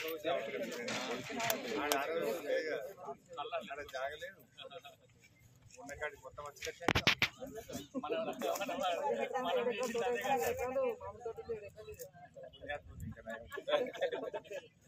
ఆడ ఆ రోజు లేక, ఆడ జాగలేదు ఉన్నకాడి మొత్తం వచ్చి పుణ్యాత్ముడు ఇంకా నయం.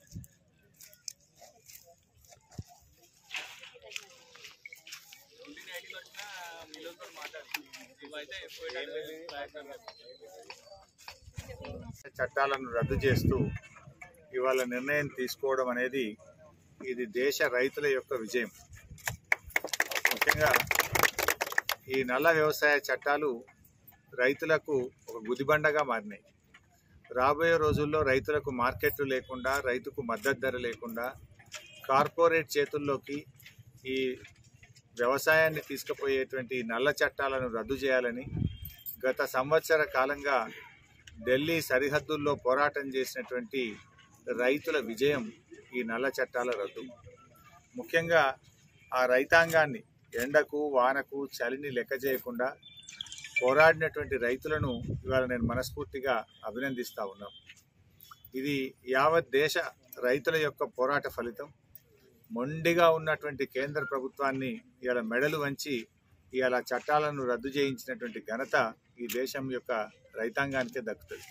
చట్టాలను రద్దు చేస్తూ ఇవాళ నిర్ణయం తీసుకోవడం అనేది ఇది దేశ రైతుల యొక్క విజయం ముఖ్యంగా ఈ నల్ల వ్యవసాయ చట్టాలు రైతులకు ఒక గుదిబండగా మారినాయి రాబోయే రోజుల్లో రైతులకు మార్కెట్లు లేకుండా రైతుకు మద్దతు ధర లేకుండా కార్పొరేట్ చేతుల్లోకి ఈ వ్యవసాయాన్ని తీసుకుపోయేటువంటి ఈ నల్ల చట్టాలను రద్దు చేయాలని గత సంవత్సర కాలంగా ఢిల్లీ సరిహద్దుల్లో పోరాటం చేసినటువంటి రైతుల విజయం ఈ నల్ల చట్టాల రద్దు ముఖ్యంగా ఆ రైతాంగాన్ని ఎండకు వానకు చలిని లెక్క చేయకుండా పోరాడినటువంటి రైతులను ఇవాళ నేను మనస్ఫూర్తిగా అభినందిస్తా ఉన్నాం ఇది యావత్ దేశ రైతుల యొక్క పోరాట ఫలితం మొండిగా ఉన్నటువంటి కేంద్ర ప్రభుత్వాన్ని ఇవాళ మెడలు వంచి ఇవాళ చట్టాలను రద్దు చేయించినటువంటి ఘనత ఈ దేశం యొక్క రైతాంగానికే దక్కుతుంది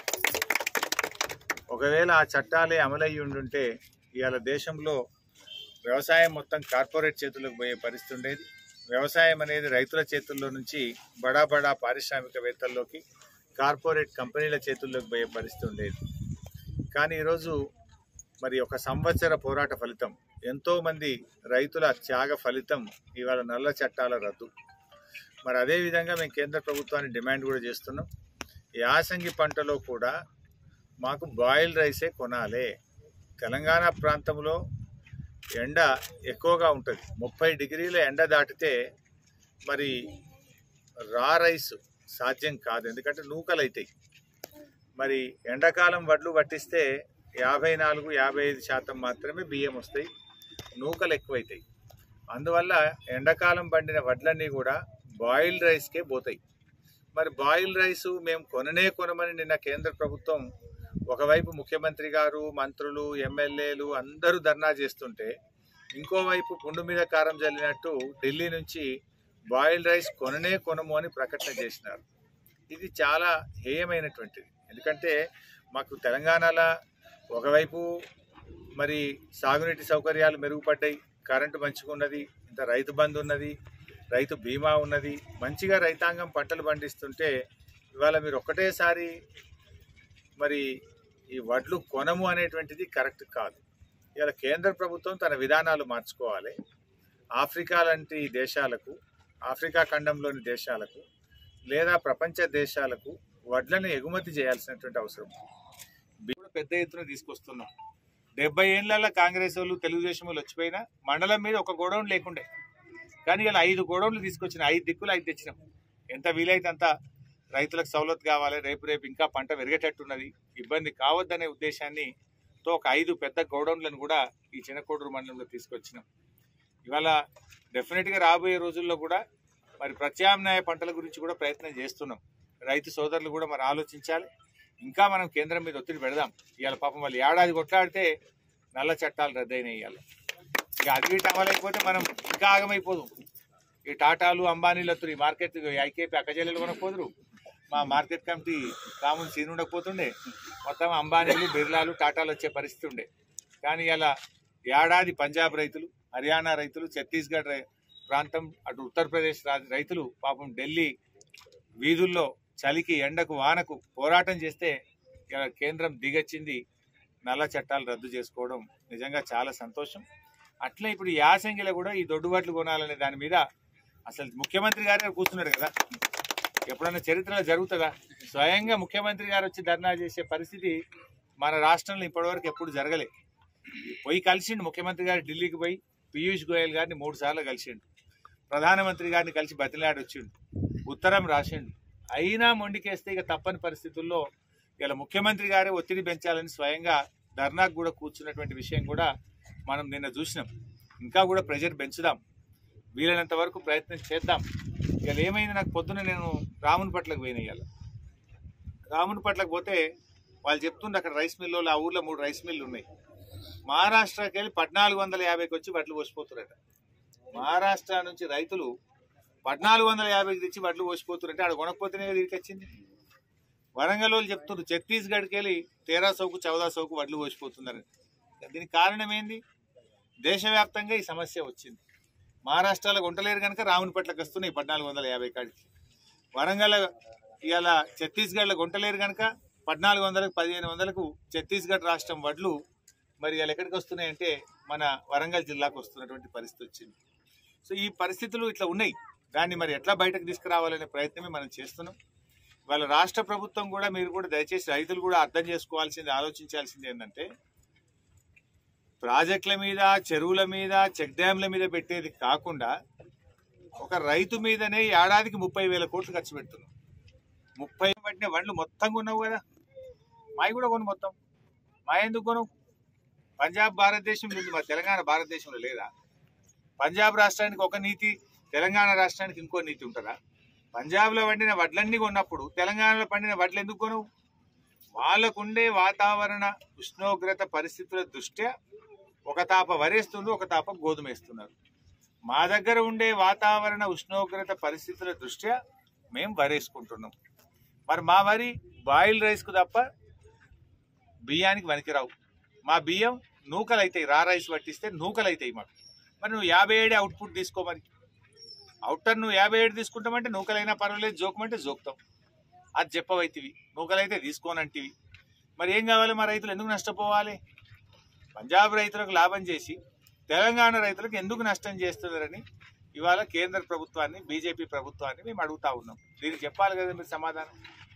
ఒకవేళ ఆ చట్టాలే అమలయ్యి ఉండుంటే ఇవాళ దేశంలో వ్యవసాయం మొత్తం కార్పొరేట్ చేతులకు పోయే పరిస్థితి ఉండేది వ్యవసాయం అనేది రైతుల చేతుల్లో నుంచి బడా బడా పారిశ్రామికవేత్తల్లోకి కార్పొరేట్ కంపెనీల చేతుల్లోకి పోయే పరిస్థితి ఉండేది కానీ ఈరోజు మరి ఒక సంవత్సర పోరాట ఫలితం ఎంతో మంది రైతుల త్యాగ ఫలితం ఇవాళ నల్ల చట్టాల రద్దు మరి అదే విధంగా మేము కేంద్ర ప్రభుత్వాన్ని డిమాండ్ కూడా చేస్తున్నాం యాసంగి పంటలో కూడా మాకు బాయిల్ రైసే కొనాలి తెలంగాణ ప్రాంతంలో ఎండ ఎక్కువగా ఉంటుంది ముప్పై డిగ్రీల ఎండ దాటితే మరి రా రైస్ సాధ్యం కాదు ఎందుకంటే నూకలు అవుతాయి మరి ఎండాకాలం వడ్లు పట్టిస్తే యాభై నాలుగు యాభై ఐదు శాతం మాత్రమే బియ్యం వస్తాయి నూకలు ఎక్కువైతాయి అందువల్ల ఎండాకాలం పండిన వడ్లన్నీ కూడా బాయిల్డ్ రైస్కే పోతాయి మరి బాయిల్డ్ రైస్ మేము కొననే కొనమని నిన్న కేంద్ర ప్రభుత్వం ఒకవైపు ముఖ్యమంత్రి గారు మంత్రులు ఎమ్మెల్యేలు అందరూ ధర్నా చేస్తుంటే ఇంకోవైపు పుండు మీద కారం జల్లినట్టు ఢిల్లీ నుంచి బాయిల్డ్ రైస్ కొననే కొనము అని ప్రకటన చేసినారు ఇది చాలా హేయమైనటువంటిది ఎందుకంటే మాకు తెలంగాణలో ఒకవైపు మరి సాగునీటి సౌకర్యాలు మెరుగుపడ్డాయి కరెంటు మంచిగా ఉన్నది ఇంత రైతు బంధు ఉన్నది రైతు బీమా ఉన్నది మంచిగా రైతాంగం పంటలు పండిస్తుంటే ఇవాళ మీరు ఒక్కటేసారి మరి ఈ వడ్లు కొనము అనేటువంటిది కరెక్ట్ కాదు ఇవాళ కేంద్ర ప్రభుత్వం తన విధానాలు మార్చుకోవాలి ఆఫ్రికా లాంటి దేశాలకు ఆఫ్రికా ఖండంలోని దేశాలకు లేదా ప్రపంచ దేశాలకు వడ్లను ఎగుమతి చేయాల్సినటువంటి అవసరం ఉంది. కూడా పెద్ద ఎత్తున తీసుకొస్తున్నాం డెబ్బై ఏళ్ళ కాంగ్రెస్ వాళ్ళు తెలుగుదేశం వాళ్ళు వచ్చిపోయినా మండలం మీద ఒక గోడౌన్ లేకుండే కానీ ఇలా ఐదు గోడౌన్లు తీసుకొచ్చిన ఐదు దిక్కులు ఐదు తెచ్చినాం ఎంత వీలైతే అంత రైతులకు సవలత్ కావాలి రేపు రేపు ఇంకా పంట పెరిగేటట్టున్నది ఇబ్బంది కావద్దనే ఉద్దేశాన్ని తో ఒక ఐదు పెద్ద గోడౌన్లను కూడా ఈ చిన్నకోడూరు మండలంలో తీసుకొచ్చినాం ఇవాళ డెఫినెట్గా రాబోయే రోజుల్లో కూడా మరి ప్రత్యామ్నాయ పంటల గురించి కూడా ప్రయత్నం చేస్తున్నాం రైతు సోదరులు కూడా మరి ఆలోచించాలి ఇంకా మనం కేంద్రం మీద ఒత్తిడి పెడదాం ఇవాళ పాపం వాళ్ళు ఏడాది కొట్లాడితే నల్ల చట్టాలు రద్దయినాయి ఇవాళ ఇక అది ఇటు అమలైపోతే మనం ఇంకా ఆగమైపోదు ఈ టాటాలు అంబానీలు వస్తారు ఈ మార్కెట్ ఐకేపీ అక్కజల్లెలు కొనకపోదురు మా మార్కెట్ కమిటీ రాములు సీన్ ఉండకపోతుండే మొత్తం అంబానీలు బిర్లాలు టాటాలు వచ్చే పరిస్థితి ఉండే కానీ ఇలా ఏడాది పంజాబ్ రైతులు హర్యానా రైతులు ఛత్తీస్గఢ్ రై- ప్రాంతం అటు ఉత్తరప్రదేశ్ రా- రైతులు పాపం ఢిల్లీ వీధుల్లో చలికి ఎండకు వానకు పోరాటం చేస్తే ఇలా కేంద్రం దిగచ్చింది నల్ల చట్టాలు రద్దు చేసుకోవడం నిజంగా చాలా సంతోషం అట్లే ఇప్పుడు ఈ యాసంగిలో కూడా ఈ దొడ్డుబాట్లు కొనాలనే దాని మీద అసలు ముఖ్యమంత్రి గారే కూర్చున్నాడు కదా ఎప్పుడన్నా చరిత్రలో జరుగుతుందా స్వయంగా ముఖ్యమంత్రి గారు వచ్చి ధర్నా చేసే పరిస్థితి మన రాష్ట్రంలో ఇప్పటివరకు ఎప్పుడు జరగలే పోయి కలిసిండు ముఖ్యమంత్రి గారు ఢిల్లీకి పోయి పీయూష్ గోయల్ గారిని మూడు సార్లు కలిసిండు ప్రధానమంత్రి గారిని కలిసి బతిలాడి వచ్చిండు ఉత్తరం రాసిండు అయినా మొండికేస్తే ఇక తప్పని పరిస్థితుల్లో ఇలా ముఖ్యమంత్రి గారే ఒత్తిడి పెంచాలని స్వయంగా ధర్నాకు కూడా కూర్చున్నటువంటి విషయం కూడా మనం నిన్న చూసినాం ఇంకా కూడా ప్రెజర్ పెంచుదాం వీలైనంత వరకు ప్రయత్నం చేద్దాం ఇవాళ ఏమైంది నాకు పొద్దున నేను రాముని పట్లకు పోయిన ఇవాళ రాముని పట్లకు పోతే వాళ్ళు చెప్తుండే అక్కడ రైస్ మిల్లు ఆ ఊర్లో మూడు రైస్ మిల్లు ఉన్నాయి మహారాష్ట్రకి వెళ్ళి పద్నాలుగు వందల యాభైకి వచ్చి వడ్లు పోసిపోతున్నారట మహారాష్ట్ర నుంచి రైతులు పద్నాలుగు వందల యాభైకి తెచ్చి వడ్లు పోసిపోతున్నారంటే ఆడ కొనకపోతేనే కదా ఇక్కడికి వచ్చింది వరంగల్ వాళ్ళు చెప్తున్నారు ఛత్తీస్గఢ్కి వెళ్ళి తేరా సౌకు చౌదా సౌకు వడ్లు పోసిపోతున్నారు దీనికి కారణం ఏంది దేశవ్యాప్తంగా ఈ సమస్య వచ్చింది మహారాష్ట్రలో గుంటలేరు కనుక రావునిపట్లకు వస్తున్నాయి పద్నాలుగు వందల యాభై కాడికి వరంగల్ ఇవాళ ఛత్తీస్గఢ్లో గుంటలేరు కనుక పద్నాలుగు వందలకు పదిహేను వందలకు ఛత్తీస్గఢ్ రాష్ట్రం వడ్లు మరి ఇవాళ ఎక్కడికి వస్తున్నాయంటే మన వరంగల్ జిల్లాకు వస్తున్నటువంటి పరిస్థితి వచ్చింది సో ఈ పరిస్థితులు ఇట్లా ఉన్నాయి దాన్ని మరి ఎట్లా బయటకు తీసుకురావాలనే ప్రయత్నమే మనం చేస్తున్నాం వాళ్ళ రాష్ట్ర ప్రభుత్వం కూడా మీరు కూడా దయచేసి రైతులు కూడా అర్థం చేసుకోవాల్సింది ఆలోచించాల్సింది ఏంటంటే ప్రాజెక్టుల మీద చెరువుల మీద చెక్ డ్యాంల మీద పెట్టేది కాకుండా ఒక రైతు మీదనే ఏడాదికి ముప్పై వేల కోట్లు ఖర్చు పెడుతున్నాం ముప్పై పట్టిన వండ్లు మొత్తం కొన్నావు కదా మావి కూడా కొను మొత్తం మా ఎందుకు కొను పంజాబ్ భారతదేశంలో ఉంది మా తెలంగాణ భారతదేశంలో లేదా పంజాబ్ రాష్ట్రానికి ఒక నీతి తెలంగాణ రాష్ట్రానికి ఇంకో నీతి ఉంటుందా పంజాబ్లో పండిన వడ్లన్నీ కొన్నప్పుడు తెలంగాణలో పండిన వడ్లు ఎందుకు కొనవు వాళ్ళకుండే వాతావరణ ఉష్ణోగ్రత పరిస్థితుల దృష్ట్యా ఒక తాప వరేస్తుంది ఒక తాప గోధుమ వేస్తున్నారు మా దగ్గర ఉండే వాతావరణ ఉష్ణోగ్రత పరిస్థితుల దృష్ట్యా మేము వరేసుకుంటున్నాం మరి మా వరి బాయిల్ రైస్కు తప్ప బియ్యానికి వనికిరావు మా బియ్యం నూకలు అవుతాయి రా రైస్ పట్టిస్తే నూకలు అవుతాయి మాకు మరి నువ్వు యాభై ఏడే అవుట్పుట్ తీసుకో మరి అవుటర్ నువ్వు యాభై ఏడు తీసుకుంటామంటే నూకలైనా పర్వాలేదు జోకమంటే జోకుతాం అది చెప్పవైతివి నూకలైతే తీసుకోనంటివి మరి ఏం కావాలి మా రైతులు ఎందుకు నష్టపోవాలి పంజాబ్ రైతులకు లాభం చేసి తెలంగాణ రైతులకు ఎందుకు నష్టం చేస్తున్నారని ఇవాళ కేంద్ర ప్రభుత్వాన్ని బీజేపీ ప్రభుత్వాన్ని మేము అడుగుతా ఉన్నాం దీనికి చెప్పాలి కదా మీరు సమాధానం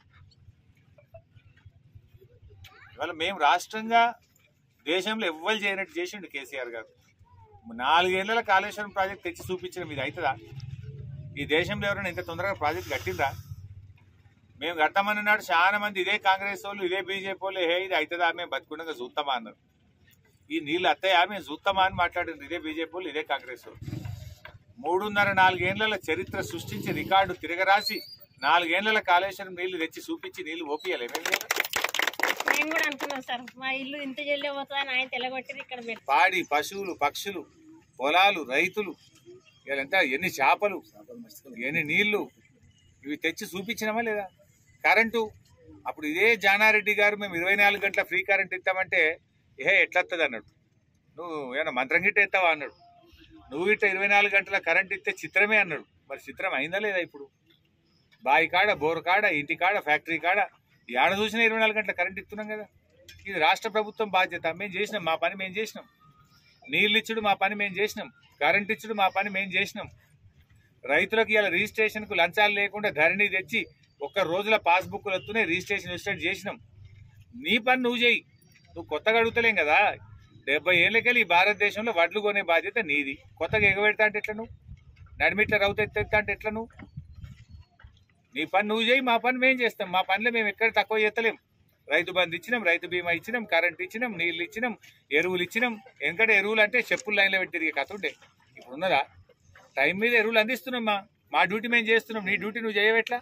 ఇవాళ మేము రాష్ట్రంగా దేశంలో ఎవ్వరు చేయనట్టు చేసిండు కేసీఆర్ గారు నాలుగేళ్ల కాళేశ్వరం ప్రాజెక్ట్ తెచ్చి చూపించడం ఇది అవుతుందా ఈ దేశంలో ఎవరైనా ఇంత తొందరగా ప్రాజెక్ట్ కట్టిందా మేము కడతామని నాడు చాలా మంది ఇదే కాంగ్రెస్ వాళ్ళు ఇదే బీజేపీ వాళ్ళు హే ఇది అవుతుందా మేము బతుకుండగా చూస్తామా అన్నారు ఈ నీళ్ళు అత్తయ్యా మేము చూస్తామా అని మాట్లాడింది ఇదే బీజేపీ వాళ్ళు ఇదే కాంగ్రెస్ వాళ్ళు మూడున్నర నాలుగేళ్ల చరిత్ర సృష్టించి రికార్డు తిరగరాసి నాలుగేళ్ల కాళేశ్వరం నీళ్లు తెచ్చి చూపించి నీళ్లు ఓపియాలి మేము కూడా అనుకున్నాం సార్ మా ఇల్లు ఇంత జల్లే పోతుందని ఆయన తెల్లగొట్టి ఇక్కడ పెట్టి పాడి పశువులు పక్షులు పొలాలు రైతులు వీళ్ళంతా ఎన్ని చేపలు ఎన్ని నీళ్లు ఇవి తెచ్చి చూపించినామా లేదా కరెంటు అప్పుడు ఇదే జానారెడ్డి గారు మేము ఇరవై నాలుగు గంటల ఫ్రీ కరెంట్ ఇస్తామంటే ఏ ఎట్లత్తది అన్నాడు నువ్వు ఏమన్నా మంత్రం గిట్ట ఎత్తావా అన్నాడు నువ్వు ఇట్ట ఇరవై నాలుగు గంటల కరెంట్ ఇస్తే చిత్రమే అన్నాడు మరి చిత్రం అయిందా లేదా ఇప్పుడు బావి కాడ బోరు కాడ ఇంటి కాడ ఫ్యాక్టరీ కాడ ఏడ చూసినా ఇరవై నాలుగు గంటల కరెంట్ ఇస్తున్నాం కదా ఇది రాష్ట్ర ప్రభుత్వం బాధ్యత మేము చేసినాం మా పని మేము చేసినాం నీళ్ళు ఇచ్చుడు మా పని మేము చేసినాం కరెంట్ ఇచ్చుడు మా పని మేము చేసినాం రైతులకు ఇలా రిజిస్ట్రేషన్కు లంచాలు లేకుండా ధరణి తెచ్చి ఒక్క రోజుల పాస్బుక్లు వస్తున్నాయి రిజిస్ట్రేషన్ స్టార్ట్ చేసినాం నీ పని నువ్వు చేయి నువ్వు కొత్తగా అడుగుతలేం కదా డెబ్బై ఏళ్ళకెళ్ళి ఈ భారతదేశంలో వడ్లు కొనే బాధ్యత నీది కొత్తగా ఎగబెడతా అంటే ఎట్లా నువ్వు నడిమిట్ల రౌత ఎత్తెత్తా అంటే ఎట్లా నువ్వు నీ పని నువ్వు చేయి మా పని మేము చేస్తాం మా పనిలో మేము ఎక్కడ తక్కువ చేస్తలేం రైతు బంధు ఇచ్చినాం రైతు బీమా ఇచ్చినాం కరెంట్ ఇచ్చినాం నీళ్ళు ఇచ్చినాం ఎరువులు ఇచ్చినాం ఎందుకంటే ఎరువులు అంటే చెప్పులు లైన్లో పెట్టి తిరిగే కథ ఉండే ఇప్పుడు ఉన్నదా టైం మీద ఎరువులు అందిస్తున్నాం మా మా డ్యూటీ మేము చేస్తున్నాం నీ డ్యూటీ నువ్వు చేయవెట్లా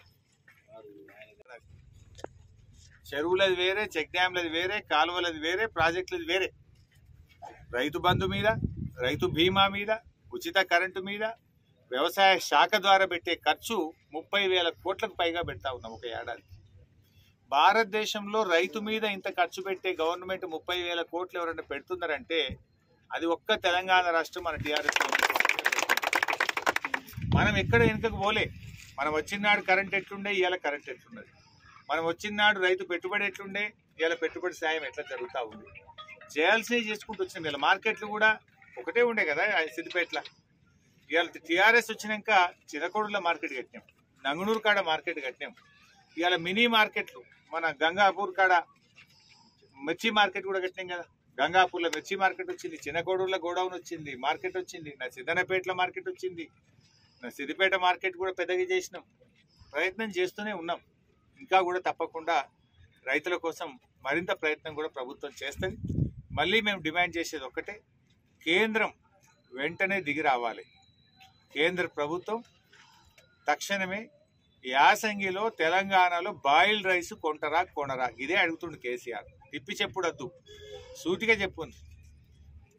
చెరువులది వేరే చెక్ డ్యాంలది వేరే కాలువలది వేరే ప్రాజెక్టులది వేరే రైతు బంధు మీద రైతు బీమా మీద ఉచిత కరెంటు మీద వ్యవసాయ శాఖ ద్వారా పెట్టే ఖర్చు ముప్పై వేల కోట్లకు పైగా పెడతా ఉన్నాం ఒక ఏడాది భారతదేశంలో రైతు మీద ఇంత ఖర్చు పెట్టే గవర్నమెంట్ ముప్పై వేల కోట్లు ఎవరైనా పెడుతున్నారంటే అది ఒక్క తెలంగాణ రాష్ట్రం మన టీఆర్ఎస్ మనం ఎక్కడ వెనుకకు పోలే మనం వచ్చినాడు కరెంట్ ఎట్లుండే ఇవాళ కరెంట్ ఎట్లున్నది మనం వచ్చినాడు రైతు పెట్టుబడి ఎట్లుండే ఇవాళ పెట్టుబడి సాయం ఎట్లా జరుగుతూ ఉంది చేయాల్సినవి చేసుకుంటూ వచ్చినాం ఇలా మార్కెట్లు కూడా ఒకటే ఉండే కదా ఆ సిద్దిపేటలో ఇవాళ టీఆర్ఎస్ వచ్చినాక చిరకొడుల మార్కెట్ కట్టినాం నంగనూరు కాడ మార్కెట్ కట్టినాం ఇవాళ మినీ మార్కెట్లు మన గంగాపూర్ కాడ మిర్చి మార్కెట్ కూడా కట్టినాం కదా గంగాపూర్లో మిర్చి మార్కెట్ వచ్చింది చిన్నకోడూరులో గోడౌన్ వచ్చింది మార్కెట్ వచ్చింది నా సిద్ధనపేటలో మార్కెట్ వచ్చింది నా సిద్దిపేట మార్కెట్ కూడా పెద్దగా చేసినాం ప్రయత్నం చేస్తూనే ఉన్నాం ఇంకా కూడా తప్పకుండా రైతుల కోసం మరింత ప్రయత్నం కూడా ప్రభుత్వం చేస్తుంది మళ్ళీ మేము డిమాండ్ చేసేది ఒక్కటే కేంద్రం వెంటనే దిగి రావాలి కేంద్ర ప్రభుత్వం తక్షణమే యాసంగిలో తెలంగాణలో బాయిల్డ్ రైస్ కొంటరా కొనరా ఇదే అడుగుతుండు కేసీఆర్ తిప్పి చెప్పుడద్దు సూటిగా చెప్పుంది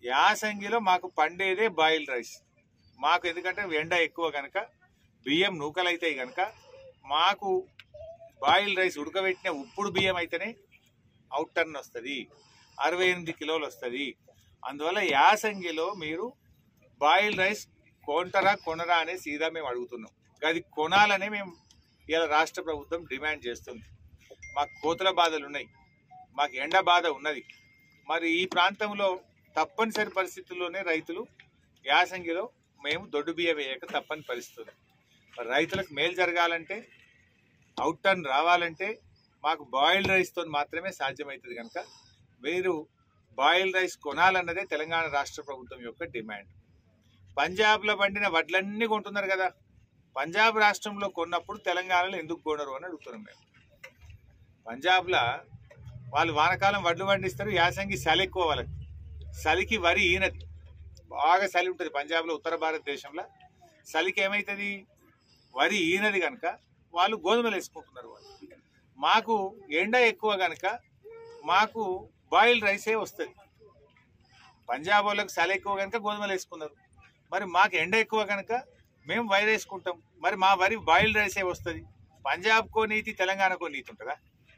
యాసంగిలో మాకు పండేదే బాయిల్డ్ రైస్ మాకు ఎందుకంటే ఎండ ఎక్కువ కనుక బియ్యం నూకలైతాయి కనుక మాకు బాయిల్డ్ రైస్ ఉడకబెట్టిన ఉప్పుడు బియ్యం అయితేనే అవుట్ టర్న్ వస్తుంది అరవై ఎనిమిది కిలోలు వస్తుంది అందువల్ల యాసంగిలో మీరు బాయిల్డ్ రైస్ కొంటరా కొనరా అనే సీదా మేము అడుగుతున్నాం అది కొనాలనే మేము ఇలా రాష్ట్ర ప్రభుత్వం డిమాండ్ చేస్తుంది మాకు కోతుల బాధలు ఉన్నాయి మాకు ఎండ బాధ ఉన్నది మరి ఈ ప్రాంతంలో తప్పనిసరి పరిస్థితుల్లోనే రైతులు యాసంగిలో మేము దొడ్డు బియ్యం వేయక తప్పని పరిస్థితి ఉంది. మరి రైతులకు మేలు జరగాలంటే అవుట్ టర్న్ రావాలంటే మాకు బాయిల్డ్ రైస్తో మాత్రమే సాధ్యమవుతుంది కనుక మీరు బాయిల్డ్ రైస్ కొనాలన్నదే తెలంగాణ రాష్ట్ర ప్రభుత్వం యొక్క డిమాండ్ పంజాబ్లో పండిన వడ్లన్నీ కొంటున్నారు కదా పంజాబ్ రాష్ట్రంలో కొన్నప్పుడు తెలంగాణలో ఎందుకు కొనరు అని అడుగుతున్నాం మేము పంజాబ్లో వాళ్ళు వానకాలం వడ్లు పండిస్తారు యాసంగి చలి ఎక్కువ వాళ్ళకి చలికి వరి ఈనది బాగా చలి ఉంటుంది పంజాబ్లో ఉత్తర భారతదేశంలో చలికి ఏమవుతుంది వరి ఈనది కనుక వాళ్ళు గోధుమలు వేసుకుంటున్నారు వాళ్ళు మాకు ఎండ ఎక్కువ కనుక మాకు బాయిల్డ్ రైసే వస్తుంది పంజాబ్ వాళ్ళకి చలి ఎక్కువ కనుక గోధుమలు వేసుకున్నారు మరి మాకు ఎండ ఎక్కువ కనుక మేము వైర్ వేసుకుంటాం మరి మా వరి బాయిల్డ్ రైసే వస్తుంది పంజాబ్కో నీతి తెలంగాణకో నీతి ఉంటుందా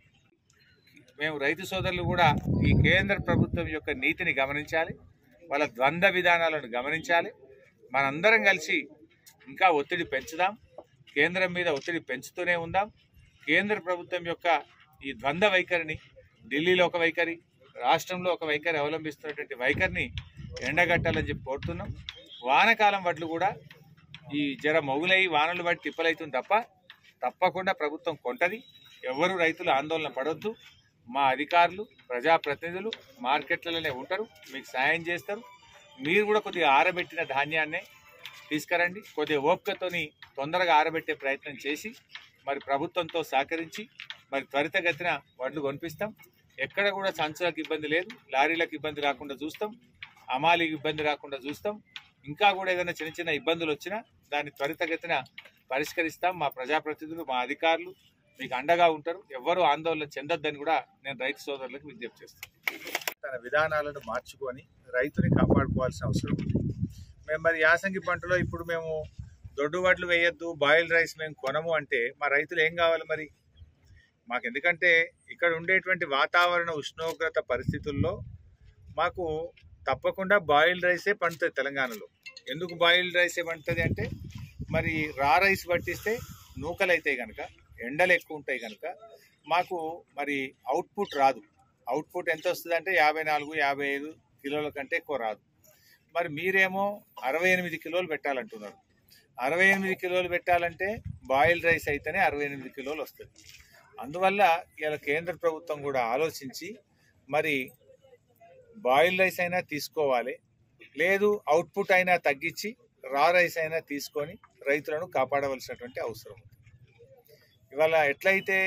మేము రైతు సోదరులు కూడా ఈ కేంద్ర ప్రభుత్వం యొక్క నీతిని గమనించాలి వాళ్ళ ద్వంద్వ విధానాలను గమనించాలి మనందరం కలిసి ఇంకా ఒత్తిడి పెంచుదాం కేంద్రం మీద ఒత్తిడి పెంచుతూనే ఉందాం కేంద్ర ప్రభుత్వం యొక్క ఈ ద్వంద్వ వైఖరిని ఢిల్లీలో ఒక వైఖరి రాష్ట్రంలో ఒక వైఖరి అవలంబిస్తున్నటువంటి వైఖరిని ఎండగట్టాలని చెప్పి కోరుతున్నాం వానకాలం వడ్లు కూడా ఈ జర మొగులై వానలు బట్టి తిప్పలైతుంది తప్ప తప్పకుండా ప్రభుత్వం కొంటది ఎవరు రైతులు ఆందోళన పడొద్దు మా అధికారులు ప్రజాప్రతినిధులు మార్కెట్లలోనే ఉంటారు మీకు సాయం చేస్తారు మీరు కూడా కొద్దిగా ఆరబెట్టిన ధాన్యాన్నే తీసుకురండి కొద్దిగా ఓపికతోని తొందరగా ఆరబెట్టే ప్రయత్నం చేసి మరి ప్రభుత్వంతో సహకరించి మరి త్వరితగతిన వడ్లు కొనిపిస్తాం ఎక్కడ కూడా సంచులకు ఇబ్బంది లేదు లారీలకు ఇబ్బంది రాకుండా చూస్తాం అమాలీకి ఇబ్బంది రాకుండా చూస్తాం ఇంకా కూడా ఏదైనా చిన్న చిన్న ఇబ్బందులు వచ్చినా దాన్ని త్వరితగతిన పరిష్కరిస్తాం మా ప్రజాప్రతినిధులు మా అధికారులు మీకు అండగా ఉంటారు ఎవ్వరూ ఆందోళన చెందొద్దని కూడా నేను రైతు సోదరులకు విజ్ఞప్తి చేస్తాను తన విధానాలను మార్చుకొని రైతుని కాపాడుకోవాల్సిన అవసరం ఉంది మేము మరి యాసంగి పంటలో ఇప్పుడు మేము దొడ్డు వడ్లు వేయొద్దు బాయిల్డ్ రైస్ మేము కొనము అంటే మా రైతులు ఏం కావాలి మరి మాకు ఎందుకంటే ఇక్కడ ఉండేటువంటి వాతావరణ ఉష్ణోగ్రత పరిస్థితుల్లో మాకు తప్పకుండా బాయిల్డ్ రైసే పండుతుంది తెలంగాణలో ఎందుకు బాయిల్డ్ రైసే పండుతుంది అంటే మరి రా రైస్ పట్టిస్తే నూకలు అవుతాయి కనుక ఎండలు ఎక్కువ ఉంటాయి కనుక మాకు మరి అవుట్పుట్ రాదు అవుట్పుట్ ఎంత వస్తుంది అంటే యాభై నాలుగు యాభై ఐదు కిలోల కంటే ఎక్కువ రాదు మరి మీరేమో అరవై ఎనిమిది కిలోలు పెట్టాలంటున్నారు అరవై ఎనిమిది కిలోలు పెట్టాలంటే బాయిల్డ్ రైస్ అయితేనే అరవై ఎనిమిది కిలోలు వస్తుంది అందువల్ల ఇలా కేంద్ర ప్రభుత్వం కూడా ఆలోచించి మరి బాయిల్డ్ రైస్ అయినా తీసుకోవాలి లేదు అవుట్పుట్ అయినా తగ్గించి రా రైస్ అయినా తీసుకొని రైతులను కాపాడవలసినటువంటి అవసరం ఉంది ఇవాళ ఎట్లయితే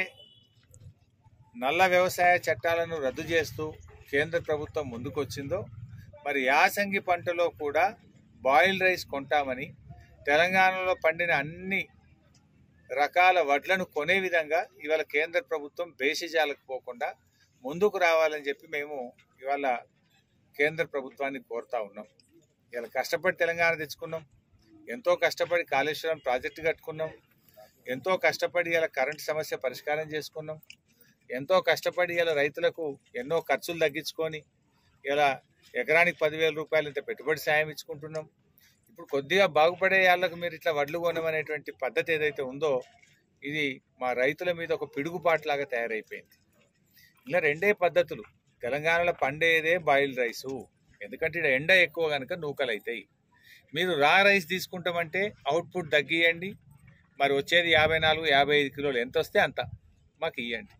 నల్ల వ్యవసాయ చట్టాలను రద్దు చేస్తూ కేంద్ర ప్రభుత్వం ముందుకొచ్చిందో మరి యాసంగి పంటలో కూడా బాయిల్డ్ రైస్ కొంటామని తెలంగాణలో పండిన అన్ని రకాల వడ్లను కొనే విధంగా ఇవాళ కేంద్ర ప్రభుత్వం బేసిజాలకు పోకుండా ముందుకు రావాలని చెప్పి మేము ఇవాళ కేంద్ర ప్రభుత్వాన్ని కోరుతా ఉన్నాం ఇలా కష్టపడి తెలంగాణ తెచ్చుకున్నాం ఎంతో కష్టపడి కాళేశ్వరం ప్రాజెక్టు కట్టుకున్నాం ఎంతో కష్టపడి ఇలా కరెంట్ సమస్య పరిష్కారం చేసుకున్నాం ఎంతో కష్టపడి ఇలా రైతులకు ఎన్నో ఖర్చులు తగ్గించుకొని ఇలా ఎకరానికి పదివేల రూపాయలు ఇంత పెట్టుబడి సాయం ఇచ్చుకుంటున్నాం ఇప్పుడు కొద్దిగా బాగుపడే వాళ్ళకు మీరు ఇట్లా వడ్లు కొనమనేటువంటి పద్ధతి ఏదైతే ఉందో ఇది మా రైతుల మీద ఒక పిడుగుపాటులాగా తయారైపోయింది ఇలా రెండే పద్ధతులు తెలంగాణలో పండేదే బాయిల్డ్ రైసు ఎందుకంటే ఇక్కడ ఎండ ఎక్కువ కనుక నూకలు అవుతాయి మీరు రా రైస్ తీసుకుంటామంటే అవుట్పుట్ తగ్గియండి మరి వచ్చేది యాభై నాలుగు యాభై ఐదు కిలోలు ఎంత వస్తే అంత మాకు ఇవ్వండి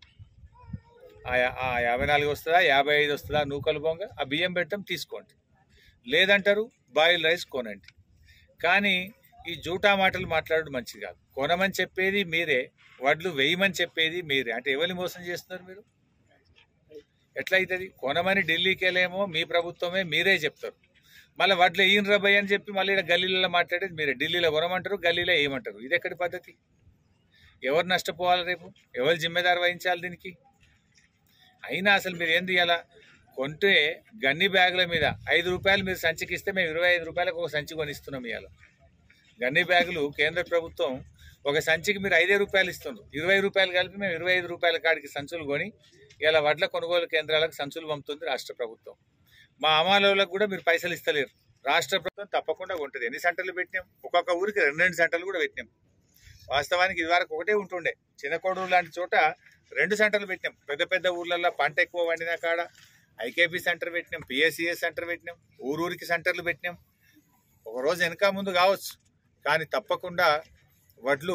ఆ యా- ఆ యాభై నాలుగు వస్తుందా యాభై ఐదు వస్తుందా నూకలు బొంగ ఆ బియ్యం పెట్టడం తీసుకోండి లేదంటారు బాయిల్ రైస్ కొనండి కానీ ఈ జూటా మాటలు మాట్లాడడం మంచిది కాదు కొనమని చెప్పేది మీరే వడ్లు వేయమని చెప్పేది మీరే అంటే ఎవరిని మోసం చేస్తున్నారు మీరు ఎట్లయితుంది కొనమని ఢిల్లీకి వెళ్ళేమో మీ ప్రభుత్వమే మీరే చెప్తారు మళ్ళీ వడ్లు వేయను రబ్బాయి అని చెప్పి మళ్ళీ ఈడ గల్లీలలో మాట్లాడేది మీరే ఢిల్లీలో కొనమంటారు గల్లీలో వేయమంటారు ఇది ఎక్కడి పద్ధతి ఎవరు నష్టపోవాలి రేపు ఎవరు జిమ్మెదారు వహించాలి దీనికి అయినా అసలు మీరు ఏంది ఇలా కొంటే గన్ని బ్యాగుల మీద ఐదు రూపాయలు మీరు సంచికి ఇస్తే మేము ఇరవై ఐదు రూపాయలకు ఒక సంచి కొనిస్తున్నాం ఇవాళ గన్ని బ్యాగులు కేంద్ర ప్రభుత్వం ఒక సంచికి మీరు ఐదే రూపాయలు ఇస్తున్నారు ఇరవై రూపాయలు కలిపి మేము ఇరవై ఐదు రూపాయల కాడికి సంచులు కొని ఇలా వడ్ల కొనుగోలు కేంద్రాలకు సంచులు పంపుతుంది రాష్ట్ర ప్రభుత్వం మా అమాలోలకు కూడా మీరు పైసలు ఇస్తలేరు రాష్ట్ర ప్రభుత్వం తప్పకుండా ఉంటుంది ఎన్ని సెంటర్లు పెట్టినాం ఒక్కొక్క ఊరికి రెండు రెండు సెంటర్లు కూడా పెట్టినాం వాస్తవానికి ఇదివరకు ఒకటే ఉంటుండే చిన్నకోడూరు లాంటి చోట రెండు సెంటర్లు పెట్టినాం పెద్ద పెద్ద ఊర్లలో పంట ఎక్కువ వండిన కాడ ఐకేపీ సెంటర్ పెట్టినాం పిఎస్సిఎస్ సెంటర్ పెట్టినాం ఊరూరికి సెంటర్లు పెట్టినాం ఒక రోజు వెనక ముందు కావచ్చు కానీ తప్పకుండా వడ్లు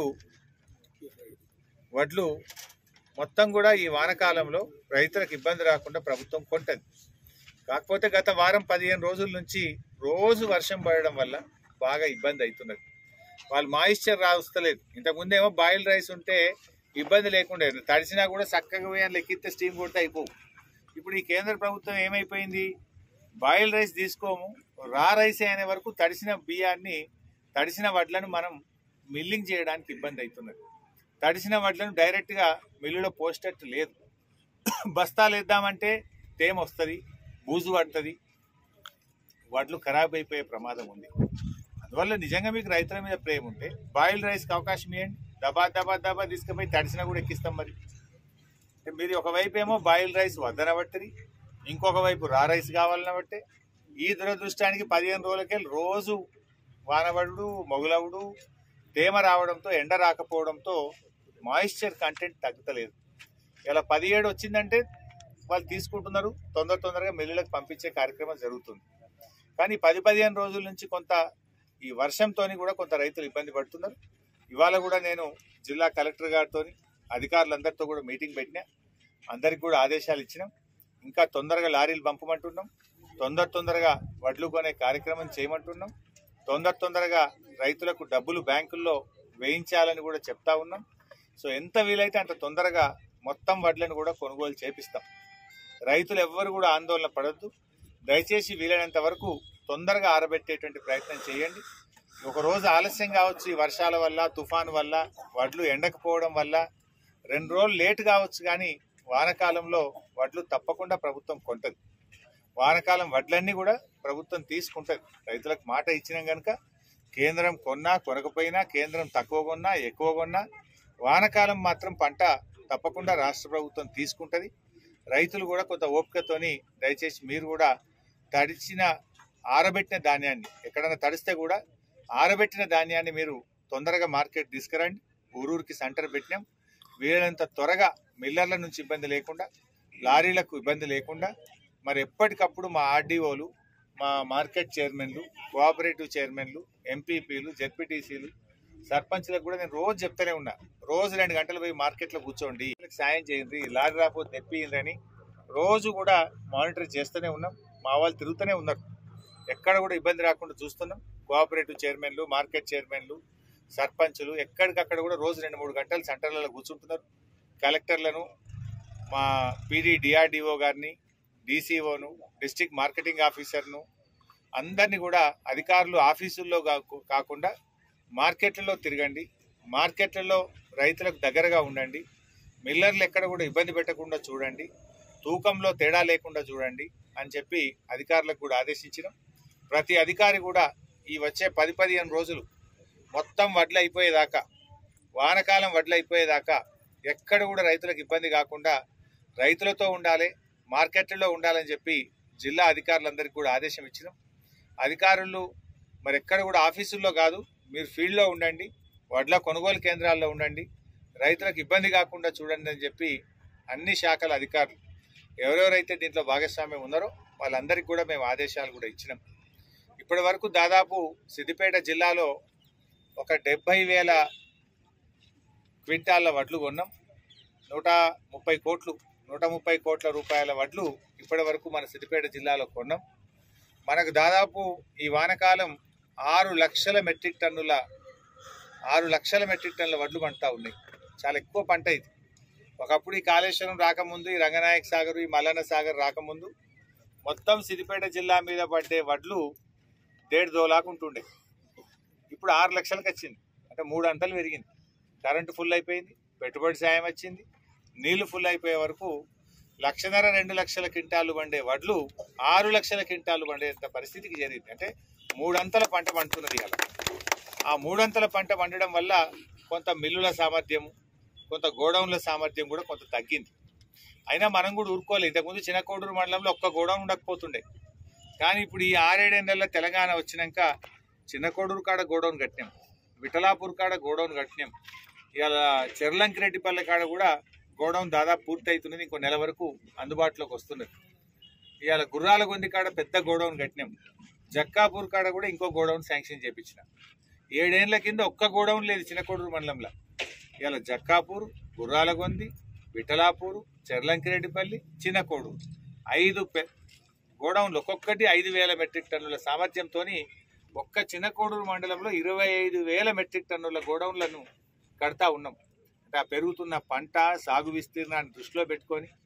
వడ్లు మొత్తం కూడా ఈ వానకాలంలో రైతులకు ఇబ్బంది రాకుండా ప్రభుత్వం కొంటది కాకపోతే గత వారం పదిహేను రోజుల నుంచి రోజు వర్షం పడడం వల్ల బాగా ఇబ్బంది అవుతున్నది వాళ్ళు మాయిశ్చర్ రాస్తలేదు ఇంతకుముందేమో బాయిల్ రైస్ ఉంటే ఇబ్బంది లేకుండా తడిసినా కూడా చక్కగా పోయి అందులో ఎక్కిస్తే స్టీమ్ కొడితే అయిపోవు ఇప్పుడు ఈ కేంద్ర ప్రభుత్వం ఏమైపోయింది బాయిల్ రైస్ తీసుకోము రా రైస్ అనే వరకు తడిసిన బియ్యాన్ని తడిసిన వడ్లను మనం మిల్లింగ్ చేయడానికి ఇబ్బంది అవుతున్నది తడిసిన వడ్లను డైరెక్ట్గా మిల్లులో పోస్టట్టు లేదు బస్తాలు వేద్దామంటే తేమ వస్తుంది బూజు పడుతుంది వడ్లు ఖరాబ్ అయిపోయే ప్రమాదం ఉంది అందువల్ల నిజంగా మీకు రైతుల మీద ప్రేమ ఉంటే బాయిల్ రైస్కి అవకాశం ఇవ్వండి దబా దబా దబా తీసుకుపోయి తడిసినా కూడా ఎక్కిస్తాం మరి అంటే మీది ఒకవైపు ఏమో బాయిల్ రైస్ వద్దనబట్టిరి ఇంకొక వైపు రా రైస్ కావాలనబట్టే ఈ దురదృష్టానికి పదిహేను రోజులకే రోజు వానబడుడు మొగులవుడు తేమ రావడంతో ఎండ రాకపోవడంతో మాయిశ్చర్ కంటెంట్ తగ్గుతలేదు ఇలా పదిహేడు వచ్చిందంటే వాళ్ళు తీసుకుంటున్నారు తొందర తొందరగా మిల్లులకు పంపించే కార్యక్రమం జరుగుతుంది కానీ పది పదిహేను రోజుల నుంచి కొంత ఈ వర్షంతోని కూడా కొంత రైతులు ఇబ్బంది పడుతున్నారు ఇవాళ కూడా నేను జిల్లా కలెక్టర్ గారితో అధికారులందరితో కూడా మీటింగ్ పెట్టినా అందరికి కూడా ఆదేశాలు ఇచ్చినాం ఇంకా తొందరగా లారీలు పంపమంటున్నాం తొందర తొందరగా వడ్లు కొనే కార్యక్రమం చేయమంటున్నాం తొందర తొందరగా రైతులకు డబ్బులు బ్యాంకుల్లో వేయించాలని కూడా చెప్తా ఉన్నాం సో ఎంత వీలైతే అంత తొందరగా మొత్తం వడ్లను కూడా కొనుగోలు చేపిస్తాం రైతులు ఎవ్వరు కూడా ఆందోళన పడద్దు దయచేసి వీలైనంత వరకు తొందరగా ఆరబెట్టేటువంటి ప్రయత్నం చేయండి ఒక రోజు ఆలస్యం కావచ్చు ఈ వర్షాల వల్ల తుఫాను వల్ల వడ్లు ఎండకపోవడం వల్ల రెండు రోజులు లేట్ కావచ్చు కానీ వానకాలంలో వడ్లు తప్పకుండా ప్రభుత్వం కొంటది వానకాలం వడ్లన్నీ కూడా ప్రభుత్వం తీసుకుంటది రైతులకు మాట ఇచ్చినాం కనుక కేంద్రం కొన్నా కొనకపోయినా కేంద్రం తక్కువ కొన్నా ఎక్కువ కొన్నా వానకాలం మాత్రం పంట తప్పకుండా రాష్ట్ర ప్రభుత్వం తీసుకుంటది రైతులు కూడా కొంత ఓపికతోని దయచేసి మీరు కూడా తడిచిన ఆరబెట్టిన ధాన్యాన్ని ఎక్కడైనా తడిస్తే కూడా ఆరబెట్టిన ధాన్యాన్ని మీరు తొందరగా మార్కెట్ తీసుకురండి ఊరూరికి సెంటర్ పెట్టినాం వీలైనంత త్వరగా మిల్లర్ల నుంచి ఇబ్బంది లేకుండా లారీలకు ఇబ్బంది లేకుండా మరి ఎప్పటికప్పుడు మా ఆర్డీఓలు మా మార్కెట్ చైర్మన్లు కోఆపరేటివ్ చైర్మన్లు ఎంపీపీలు జెడ్పీటీసీలు సర్పంచ్లకు కూడా నేను రోజు చెప్తానే ఉన్నా రోజు రెండు గంటలు పోయి మార్కెట్లో కూర్చోండి వీళ్ళకి సాయం చేయండి లారీ రాకపోతే తెప్పియండి అని రోజు కూడా మానిటర్ చేస్తూనే ఉన్నాం మా వాళ్ళు తిరుగుతూనే ఉన్నారు ఎక్కడ కూడా ఇబ్బంది రాకుండా చూస్తున్నాం కోఆపరేటివ్ చైర్మన్లు మార్కెట్ చైర్మన్లు సర్పంచులు ఎక్కడికక్కడ కూడా రోజు రెండు మూడు గంటలు సెంటర్లలో కూర్చుంటున్నారు కలెక్టర్లను మా పీడీ డిఆర్డిఓ గారిని డీసీఓను డిస్ట్రిక్ట్ మార్కెటింగ్ ఆఫీసర్ను అందరినీ కూడా అధికారులు ఆఫీసుల్లో కాకు- కాకుండా మార్కెట్లలో తిరగండి మార్కెట్లలో రైతులకు దగ్గరగా ఉండండి మిల్లర్లు ఎక్కడ కూడా ఇబ్బంది పెట్టకుండా చూడండి తూకంలో తేడా లేకుండా చూడండి అని చెప్పి అధికారులకు కూడా ఆదేశించినాం ప్రతి అధికారి కూడా ఈ వచ్చే పది పదిహేను రోజులు మొత్తం వడ్లు అయిపోయేదాకా వానకాలం వడ్లు అయిపోయేదాకా ఎక్కడ కూడా రైతులకు ఇబ్బంది కాకుండా రైతులతో ఉండాలి మార్కెట్లలో ఉండాలని చెప్పి జిల్లా అధికారులందరికీ కూడా ఆదేశం ఇచ్చినాం అధికారులు మరి ఎక్కడ కూడా ఆఫీసుల్లో కాదు మీరు ఫీల్డ్లో ఉండండి వడ్ల కొనుగోలు కేంద్రాల్లో ఉండండి రైతులకు ఇబ్బంది కాకుండా చూడండి అని చెప్పి అన్ని శాఖల అధికారులు ఎవరెవరైతే దీంట్లో భాగస్వామ్యం ఉన్నారో వాళ్ళందరికీ కూడా మేము ఆదేశాలు కూడా ఇచ్చినాం ఇప్పటి వరకు దాదాపు సిద్దిపేట జిల్లాలో ఒక డెబ్బై వేల క్వింటాళ్ళ వడ్లు కొన్నాం నూట ముప్పై కోట్లు నూట ముప్పై కోట్ల రూపాయల వడ్లు ఇప్పటి వరకు మన సిద్దిపేట జిల్లాలో కొన్నాం మనకు దాదాపు ఈ వానకాలం ఆరు లక్షల మెట్రిక్ టన్నుల ఆరు లక్షల మెట్రిక్ టన్నుల వడ్లు పండుతా ఉన్నాయి చాలా ఎక్కువ పంట ఇది ఒకప్పుడు ఈ కాళేశ్వరం రాకముందు ఈ రంగనాయక సాగర్ ఈ మల్లన్న సాగర్ రాకముందు మొత్తం సిద్దిపేట జిల్లా మీద పడ్డే వడ్లు డేఢ్ దోలాకు ఉంటుండే ఇప్పుడు ఆరు లక్షలకు వచ్చింది అంటే మూడు అంతలు పెరిగింది కరెంటు ఫుల్ అయిపోయింది పెట్టుబడి సాయం వచ్చింది నీళ్లు ఫుల్ అయిపోయే వరకు లక్షన్నర రెండు లక్షల క్వింటాలు పండే వడ్లు ఆరు లక్షల క్వింటాలు పండేంత పరిస్థితికి జరిగింది అంటే మూడంతల పంట పండుతున్నది ఇవాళ ఆ మూడంతల పంట పండడం వల్ల కొంత మిల్లుల సామర్థ్యం కొంత గోడౌన్ల సామర్థ్యం కూడా కొంత తగ్గింది అయినా మనం కూడా ఊరుకోలేదు ఇంతకుముందు చిన్నకోడూరు మండలంలో ఒక్క గోడౌన్ ఉండకపోతుండే కానీ ఇప్పుడు ఈ ఆరేడేళ్ళ తెలంగాణ వచ్చినాక చిన్నకోడూరు కాడ గోడౌన్ కట్టినాం విఠలాపూర్ కాడ గోడౌన్ కట్టినాం ఇవాళ చెర్లంకిరెడ్డిపల్లె కాడ కూడా గోడౌన్ దాదాపు పూర్తి అవుతున్నది ఇంకో నెల వరకు అందుబాటులోకి వస్తున్నది ఇవాళ గుర్రాల గొంది కాడ పెద్ద గోడౌన్ కట్టినాం జక్కాపూర్ కాడ కూడా ఇంకో గోడౌన్ శాంక్షన్ చేపించిన ఏడేళ్ల కింద ఒక్క గోడౌన్ లేదు చిన్నకోడూరు మండలంలో ఇవాళ జక్కాపూర్ గుర్రాలగొంది విఠలాపూర్ చెర్లంకిరెడ్డిపల్లి చిన్నకోడూరు ఐదు పె గోడౌన్లు ఒక్కొక్కటి ఐదు వేల మెట్రిక్ టన్నుల సామర్థ్యంతో ఒక్క చిన్నకోడూరు మండలంలో ఇరవై ఐదు వేల మెట్రిక్ టన్నుల గోడౌన్లను కడతా ఉన్నాం అంటే ఆ పెరుగుతున్న పంట సాగు విస్తీర్ణాన్ని దృష్టిలో పెట్టుకొని